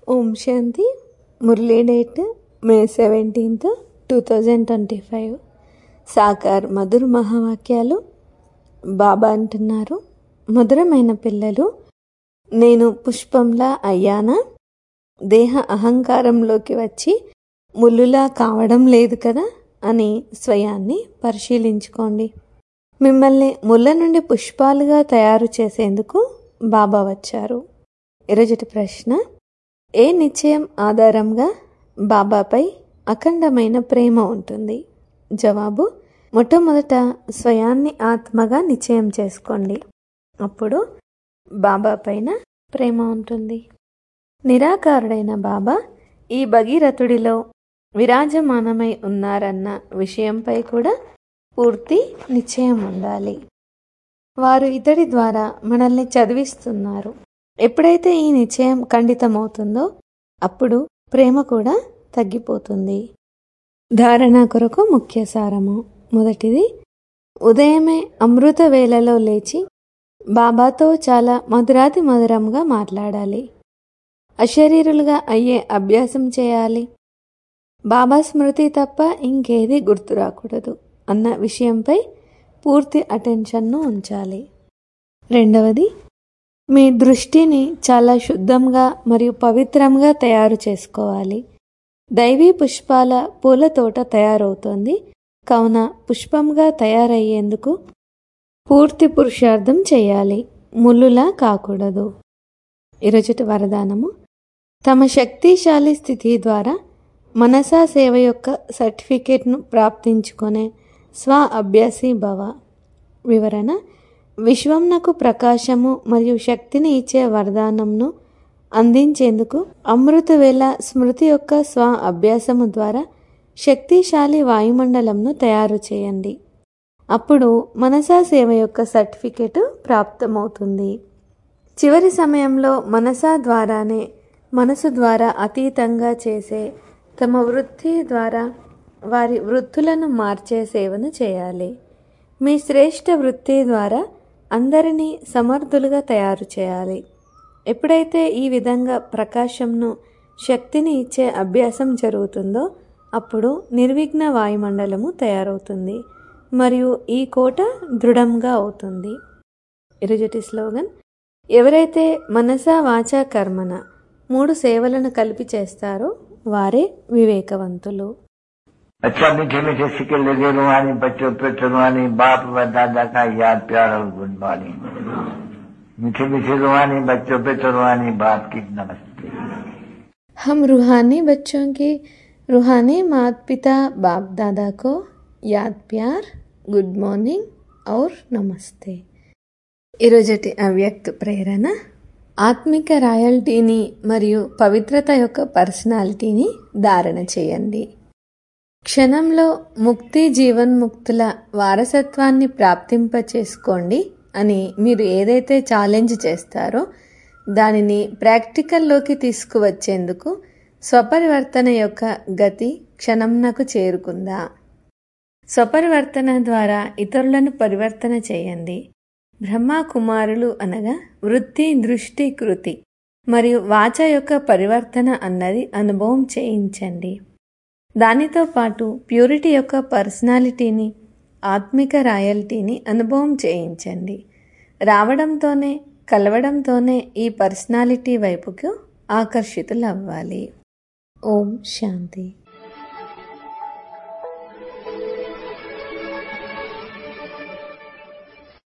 ఓం శాంతి మురళీ date May seventeenth two thousand twenty five సాకార్ మధుర మహావాక్యాలు బాబా అంటున్నారు మధురమైన పిల్లలు నేను పుష్పంలా అయ్యానా దేహ అహంకారంలోకి వచ్చి ముల్లులా కావడం లేదు కదా అని స్వయాన్ని పరిశీలించుకోండి మిమ్మల్ని ముళ్ళ నుండి పుష్పాలుగా తయారు చేసేందుకు బాబా వచ్చారు ఈరోజుటి ప్రశ్న ఏ నిశ్చయం ఆధారంగా బాబాపై అఖండమైన ప్రేమ ఉంటుంది జవాబు మొట్టమొదట స్వయాన్ని ఆత్మగా నిశ్చయం చేసుకోండి అప్పుడు బాబా పైన ప్రేమ ఉంటుంది నిరాకారుడైన బాబా ఈ భగీరథుడిలో విరాజమానమై ఉన్నారన్న విషయంపై కూడా పూర్తి నిశ్చయం ఉండాలి వారు ఇతడి ద్వారా మనల్ని చదివిస్తున్నారు ఎప్పుడైతే ఈ నిశ్చయం ఖండితమవుతుందో అప్పుడు ప్రేమ కూడా తగ్గిపోతుంది ధారణ కొరకు ముఖ్య సారము మొదటిది ఉదయమే అమృత వేళలో లేచి బాబాతో చాలా మధురాతి మధురంగా మాట్లాడాలి అశరీరులుగా అయ్యే అభ్యాసం చేయాలి బాబా స్మృతి తప్ప ఇంకేది గుర్తు రాకూడదు అన్న విషయంపై పూర్తి అటెన్షన్ను ఉంచాలి రెండవది మీ దృష్టిని చాలా శుద్ధంగా మరియు పవిత్రంగా తయారు చేసుకోవాలి దైవీ పుష్పాల పూల తోట తయారవుతోంది కావున పుష్పంగా తయారయ్యేందుకు పూర్తి పురుషార్థం చేయాలి ముల్లులా కాకూడదు ఈరోజుటి వరదానము తమ శక్తిశాలి స్థితి ద్వారా మనసా సేవ యొక్క సర్టిఫికేట్ను ప్రాప్తించుకునే స్వ అభ్యాసి భవ వివరణ విశ్వంనకు ప్రకాశము మరియు శక్తిని ఇచ్చే వరదానంను అందించేందుకు అమృతవేళ స్మృతి యొక్క స్వ అభ్యాసము ద్వారా శక్తిశాలి వాయుమండలంను తయారు చేయండి అప్పుడు మనసా సేవ యొక్క సర్టిఫికేట్ ప్రాప్తమవుతుంది చివరి సమయంలో మనసా ద్వారానే మనసు ద్వారా అతీతంగా చేసే తమ వృత్తి ద్వారా వారి వృత్తులను మార్చే సేవను చేయాలి మీ శ్రేష్ఠ వృత్తి ద్వారా అందరినీ సమర్థులుగా తయారు చేయాలి ఎప్పుడైతే ఈ విధంగా ప్రకాశంను శక్తిని ఇచ్చే అభ్యాసం జరుగుతుందో అప్పుడు నిర్విఘ్న వాయుమండలము తయారవుతుంది మరియు ఈ కోట దృఢంగా అవుతుంది ఇరుజటి స్లోగన్ ఎవరైతే మనసా వాచా కర్మన మూడు సేవలను కలిపి చేస్తారో వారే వివేకవంతులు अच्छा मीठे मीठे सिक्के लगे रुहानी बच्चों पे रुहानी बाप व दादा का याद प्यार और गुड मॉर्निंग मीठे मीठे रुहानी बच्चों पे रुहानी बाप की नमस्ते हम रूहानी बच्चों के रूहानी माता पिता बाप दादा को याद प्यार గుడ్ మార్నింగ్ ఔర్ నమస్తే ఈరోజటి అవ్యక్త ప్రేరణ ఆత్మిక రాయల్టీని మరియు పవిత్రత యొక్క పర్సనాలిటీని ధారణ చేయండి క్షణంలో ముక్తి జీవన్ముక్తుల వారసత్వాన్ని ప్రాప్తింప చేసుకోండి అని మీరు ఏదైతే ఛాలెంజ్ చేస్తారో దానిని ప్రాక్టికల్లోకి తీసుకువచ్చేందుకు స్వపరివర్తన యొక్క గతి క్షణంనకు చేరుకుందా స్వపరివర్తన ద్వారా ఇతరులను పరివర్తన చేయండి బ్రహ్మ కుమారులు అనగా వృత్తి దృష్టి కృతి మరియు వాచ యొక్క పరివర్తన అన్నది అనుభవం చేయించండి దానితో పాటు ప్యూరిటీ యొక్క పర్సనాలిటీని ఆత్మిక రాయల్టీని అనుభవం చేయించండి రావడంతోనే కలవడంతోనే ఈ పర్సనాలిటీ వైపుకు ఆకర్షితులవ్వాలి ఓం శాంతి